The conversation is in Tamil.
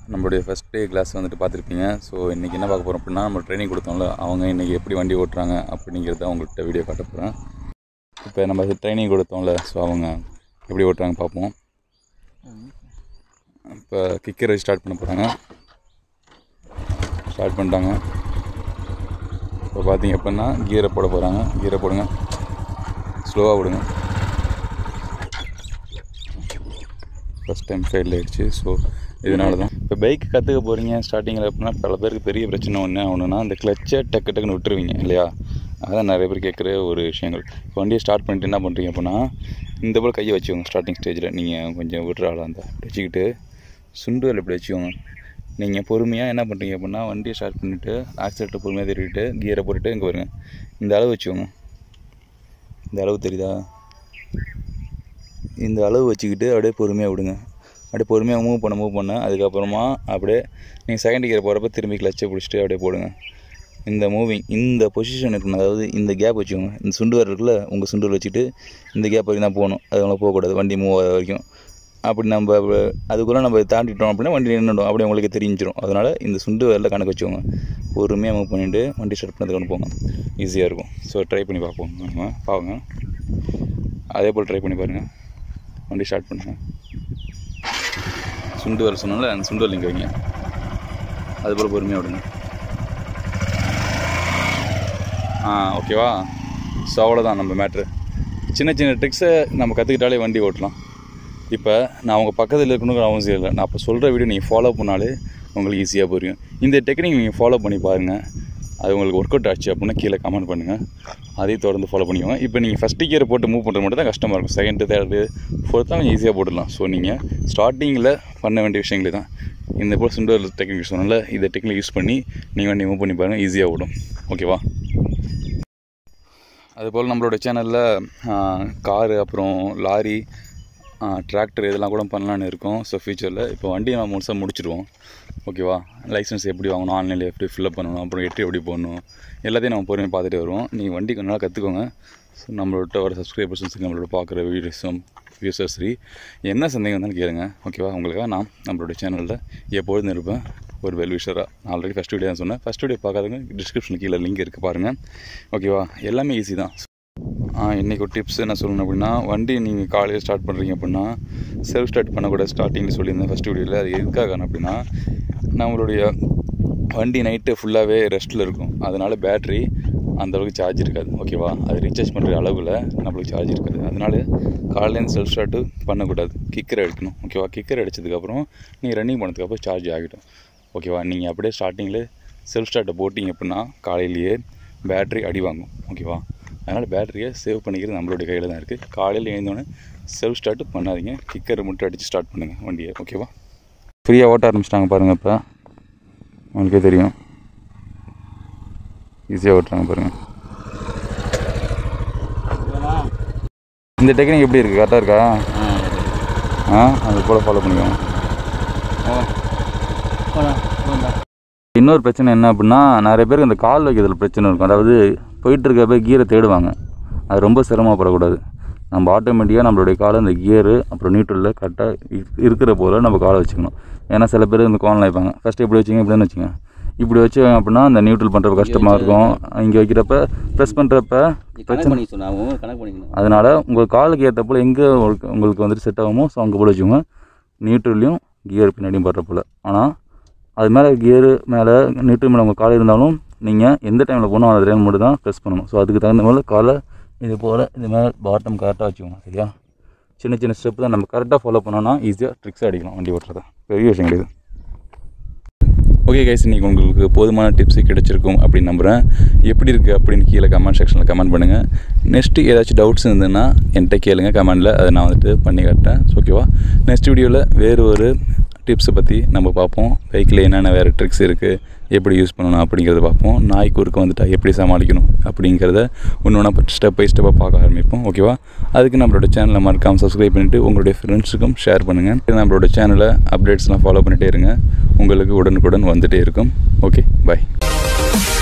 நம்மளுடைய ஃபஸ்ட் டே கிளாஸ் வந்துட்டு பார்த்துருப்பீங்க ஸோ இன்றைக்கி என்ன பார்க்க போகிறோம் அப்படின்னா நம்ம ட்ரைனிங் கொடுத்தோம்ல அவங்க இன்றைக்கி எப்படி வண்டி ஓட்டுறாங்க அப்படிங்கிறத உங்கள்கிட்ட வீடியோ காட்ட போகிறேன் இப்போ நம்ம ட்ரைனிங் கொடுத்தோம்ல ஸோ அவங்க எப்படி ஓட்டுறாங்க பார்ப்போம் இப்போ கிக்கர் வச்சு ஸ்டார்ட் பண்ண போகிறாங்க ஸ்டார்ட் பண்ணிட்டாங்க இப்போ பார்த்தீங்க அப்படின்னா கீரை போட போகிறாங்க கீரை போடுங்க ஸ்லோவாக விடுங்க ஃபஸ்ட் டைம் ஃபெயில் ஆகிடுச்சு ஸோ இதனால தான் இப்போ பைக் கற்றுக்க போகிறீங்க ஸ்டார்டிங்கில் அப்படின்னா பல பேருக்கு பெரிய பிரச்சனை ஒன்று ஒன்றுனா அந்த கிளச்சை டக்கு டக்குன்னு விட்டுருவீங்க இல்லையா அதான் நிறைய பேர் கேட்குற ஒரு விஷயங்கள் இப்போ வண்டியை ஸ்டார்ட் பண்ணிட்டு என்ன பண்ணுறீங்க அப்படின்னா இந்த போல் கையை வச்சுக்கோங்க ஸ்டார்டிங் ஸ்டேஜில் நீங்கள் கொஞ்சம் விட்டுற ஆளாக இருந்தால் அப்படி வச்சுக்கிட்டு சுண்டுவல் இப்படி வச்சுக்கோங்க நீங்கள் பொறுமையாக என்ன பண்ணுறீங்க அப்படின்னா வண்டியை ஸ்டார்ட் பண்ணிவிட்டு ஆக்சிலேட்டர் பொறுமையாக திருவிட்டு கியரை போட்டுட்டு இங்கே வருங்க இந்த அளவு வச்சுக்கோங்க இந்த அளவு தெரியுதா இந்த அளவு வச்சுக்கிட்டு அப்படியே பொறுமையாக விடுங்க அப்படியே பொறுமையாக மூவ் பண்ண மூவ் பண்ண அதுக்கப்புறமா அப்படியே நீங்கள் செகண்ட் கியர் போகிறப்ப திரும்பி கிளச்சை பிடிச்சிட்டு அப்படியே போடுங்க இந்த மூவிங் இந்த பொசிஷன் இருக்கணும் அதாவது இந்த கேப் வச்சுக்கோங்க இந்த சுண்டு வர இருக்குல்ல உங்கள் சுண்டு வச்சுட்டு இந்த கேப் வரைக்கும் தான் போகணும் அது அவங்க போகக்கூடாது வண்டி மூவ் ஆகிற வரைக்கும் அப்படி நம்ம அப்ப- அதுக்குள்ளே நம்ம தாண்டிட்டோம் அப்படின்னா வண்டி நின்றுடும் அப்படியே உங்களுக்கு தெரிஞ்சிடும் அதனால் இந்த சுண்டு வரல கணக்கு வச்சுக்கோங்க பொறுமையாக மூவ் பண்ணிவிட்டு வண்டி ஸ்டார்ட் பண்ணதுக்கு கொண்டு போங்க ஈஸியாக இருக்கும் ஸோ ட்ரை பண்ணி பார்ப்போம் நம்ம பாருங்க அதே போல் ட்ரை பண்ணி பாருங்கள் வண்டி ஸ்டார்ட் பண்ணுங்க சுண்டு வர சொன்னால அந்த சுண்டு வரல இங்கே வைங்க அது போல் பொறுமையாக விடுங்க ஆ ஓகேவா ஸோ அவ்வளோதான் நம்ம மேட்ரு சின்ன சின்ன ட்ரிக்ஸை நம்ம கற்றுக்கிட்டாலே வண்டி ஓட்டலாம் இப்போ நான் உங்கள் பக்கத்தில் இருக்கணுங்கிற அவசியம் இல்லை நான் இப்போ சொல்கிற வீடியோ நீங்கள் ஃபாலோ பண்ணாலே உங்களுக்கு ஈஸியாக புரியும் இந்த டெக்னிக் நீங்கள் ஃபாலோ பண்ணி பாருங்கள் அது உங்களுக்கு ஒர்க் அவுட் ஆச்சு அப்படின்னா கீழே கமெண்ட் பண்ணுங்கள் அதையும் தொடர்ந்து ஃபாலோ பண்ணிக்கோங்க இப்போ நீங்கள் ஃபஸ்ட்டு கியர் போட்டு மூவ் பண்ணுறது மட்டும் தான் கஷ்டமாக இருக்கும் செகண்டு தேர்டு ஃபோர்த் தான் கொஞ்சம் ஈஸியாக போட்டுடலாம் ஸோ நீங்கள் ஸ்டார்டிங்கில் பண்ண வேண்டிய விஷயங்களே தான் இந்த போல் சுண்டர் டெக்னிக் சொன்னால இந்த டெக்னிக் யூஸ் பண்ணி நீங்கள் வண்டி மூவ் பண்ணி பாருங்கள் ஈஸியாக ஓடும் ஓகேவா அதுபோல் நம்மளோட சேனலில் காரு அப்புறம் லாரி டிராக்டர் இதெல்லாம் கூட பண்ணலான்னு இருக்கோம் ஸோ ஃபியூச்சரில் இப்போ வண்டியை நம்ம முழுசாக முடிச்சிடுவோம் ஓகேவா லைசன்ஸ் எப்படி வாங்கணும் ஆன்லைனில் எப்படி ஃபில்லப் பண்ணணும் அப்புறம் எட்டு எப்படி போடணும் எல்லாத்தையும் நம்ம பொறுமையாக பார்த்துட்டு வருவோம் நீங்கள் வண்டி கொஞ்ச நாள் கற்றுக்கோங்க ஸோ நம்மளோட வர சப்ஸ்கிரைபர்ஸும் நம்மளோட பார்க்குற வீடியோஸும் வியூஸர்ஸ் சரி என்ன சந்தேகம் இருந்தாலும் கேளுங்க ஓகேவா உங்களுக்காக நான் நம்மளோட சேனலில் எப்பொழுதும் இருப்பேன் ஒரு வெல் விஷராக ஆல்ரெடி ஃபஸ்ட் வீடியோ தான் சொன்னேன் ஃபஸ்ட் வீடியோ பார்க்காதவங்க டிஸ்கிரிப்ஷன் கீழே லிங்க் இருக்குது பாருங்கள் ஓகேவா எல்லாமே ஈஸி தான் இன்றைக்கி ஒரு டிப்ஸ் என்ன சொல்லணும் அப்படின்னா வண்டி நீங்கள் காலையில் ஸ்டார்ட் பண்ணுறீங்க அப்படின்னா செல்ஃப் ஸ்டார்ட் பண்ணக்கூடாது ஸ்டார்டிங்கில் சொல்லியிருந்தேன் ஃபஸ்ட் வீடியோவில் அது எதுக்காக அப்படின்னா நம்மளுடைய வண்டி நைட்டு ஃபுல்லாகவே ரெஸ்ட்டில் இருக்கும் அதனால் பேட்ரி அந்த அளவுக்கு சார்ஜ் இருக்காது ஓகேவா அது ரீசார்ஜ் பண்ணுற அளவில் நம்மளுக்கு சார்ஜ் இருக்காது அதனால காலையிலேருந்து செல்ஃப் ஸ்டார்ட்டு பண்ணக்கூடாது கிக்கர் அடிக்கணும் ஓகேவா கிக்கர் அடித்ததுக்கப்புறம் நீங்கள் ரன்னிங் பண்ணதுக்கப்புறம் சார்ஜ் ஆகிடும் ஓகேவா நீங்கள் அப்படியே ஸ்டார்டிங்கில் செல்ஃப் ஸ்டார்ட்டை போட்டிங்க அப்படின்னா காலையிலேயே பேட்ரி அடி வாங்கும் ஓகேவா அதனால் பேட்டரியை சேவ் பண்ணிக்கிறது நம்மளுடைய கையில் தான் இருக்குது காலையில் எழுந்தோடனே செல்ஃப் ஸ்டார்ட் பண்ணாதீங்க கிக்கரை மட்டும் அடித்து ஸ்டார்ட் பண்ணுங்கள் வண்டியை ஓகேவா ஃப்ரீயாக ஓட்ட ஆரம்பிச்சிட்டாங்க பாருங்கள் இப்போ உங்களுக்கே தெரியும் ஈஸியாக ஓட்டுறாங்க பாருங்கள் இந்த டெக்னிக் எப்படி இருக்குது கரெக்டாக இருக்கா ஆ அது போல் ஃபாலோ பண்ணிக்கோங்க இன்னொரு பிரச்சனை என்ன அப்படின்னா நிறைய பேருக்கு அந்த கால் வைக்கிறதுல பிரச்சனை இருக்கும் அதாவது போயிட்டு இருக்கப்ப கீரை தேடுவாங்க அது ரொம்ப சிரமப்படக்கூடாது நம்ம ஆட்டோமேட்டிக்காக நம்மளுடைய காலை இந்த கியரு அப்புறம் நியூட்ரலில் கரெக்டாக இருக்கிற போல் நம்ம காலை வச்சுக்கணும் ஏன்னா சில பேர் இந்த கோனில் வைப்பாங்க ஃபஸ்ட்டு இப்படி வச்சிங்க இப்படின்னு வச்சுங்க இப்படி வச்சு அப்படின்னா அந்த நியூட்ரல் பண்ணுறப்ப கஷ்டமாக இருக்கும் இங்கே வைக்கிறப்ப ப்ரெஸ் பண்ணுறப்ப கணக்கு பண்ணிக்க சொன்னா அவங்க கணக்கு பண்ணிக்கணும் அதனால் உங்கள் காலுக்கு ஏற்ற போல் எங்கே உங்களுக்கு உங்களுக்கு வந்துட்டு செட் ஆகுமோ ஸோ அங்கே போல் வச்சுக்கோங்க நியூட்ரல்லையும் கியர் பின்னாடியும் படுற போல் ஆனால் அது மேலே கியரு மேலே நியூட்ரல் மேலே உங்கள் கால் இருந்தாலும் நீங்கள் எந்த டைமில் போகணும் அந்த டைம் மட்டும் தான் ப்ரெஸ் பண்ணணும் ஸோ அதுக்கு தகுந்த மாதிரி காலை இது போல் இது மேலே பாட்டம் கரெக்டாக வச்சுக்கோங்க சரியா சின்ன சின்ன ஸ்டெப் தான் நம்ம கரெக்டாக ஃபாலோ பண்ணோன்னா ஈஸியாக ட்ரிக்ஸ் அடிக்கலாம் வண்டி ஓட்டுறத பெரிய விஷயம் கிடையாது ஓகே கைஸ் இன்றைக்கி உங்களுக்கு போதுமான டிப்ஸ் கிடைச்சிருக்கும் அப்படின்னு நம்புகிறேன் எப்படி இருக்குது அப்படின்னு கீழே கமெண்ட் செக்ஷனில் கமெண்ட் பண்ணுங்கள் நெக்ஸ்ட்டு ஏதாச்சும் டவுட்ஸ் இருந்ததுன்னா என்கிட்ட கேளுங்க கமெண்டில் அதை நான் வந்துட்டு பண்ணி காட்டுறேன் ஓகேவா நெக்ஸ்ட் வீடியோவில் வேறு ஒரு டிப்ஸை பற்றி நம்ம பார்ப்போம் பைக்கில் என்னென்ன வேறு ட்ரிக்ஸ் இருக்குது எப்படி யூஸ் பண்ணணும் அப்படிங்கிறத பார்ப்போம் நாய் குறுக்க வந்துட்டா எப்படி சமாளிக்கணும் அப்படிங்கிறத ஒன்று ஒன்றா ஸ்டெப் பை ஸ்டெப்பாக பார்க்க ஆரம்பிப்போம் ஓகேவா அதுக்கு நம்மளோட சேனலை மறக்காமல் சப்ஸ்கிரைப் பண்ணிவிட்டு உங்களுடைய ஃப்ரெண்ட்ஸுக்கும் ஷேர் பண்ணுங்கள் நம்மளோட சேனலை அப்டேட்ஸ்லாம் ஃபாலோ பண்ணிகிட்டே இருங்க உங்களுக்கு உடனுக்குடன் வந்துகிட்டே இருக்கும் ஓகே பை